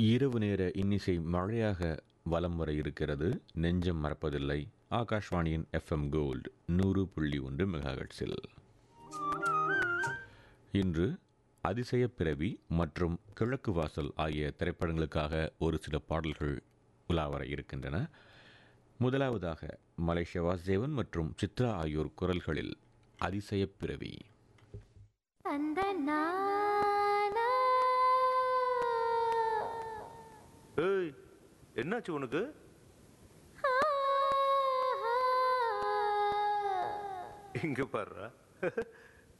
இரவு நேர இன்னிசை மழையாக வலம் வர இருக்கிறது நெஞ்சம் மறப்பதில்லை ஆகாஷ்வாணியின் எஃப்எம் கோல்டு நூறு புள்ளி ஒன்று மெகாஹெட்ஸில் இன்று அதிசய பிறவி மற்றும் கிழக்கு வாசல் ஆகிய திரைப்படங்களுக்காக ஒரு சில பாடல்கள் உலாவர இருக்கின்றன முதலாவதாக மலேசிய வாசுதேவன் மற்றும் சித்ரா ஆகியோர் குரல்களில் அதிசய பிறவி அந்த நானா ஏய் என்னாச்சு உனக்கு இங்க பாருடா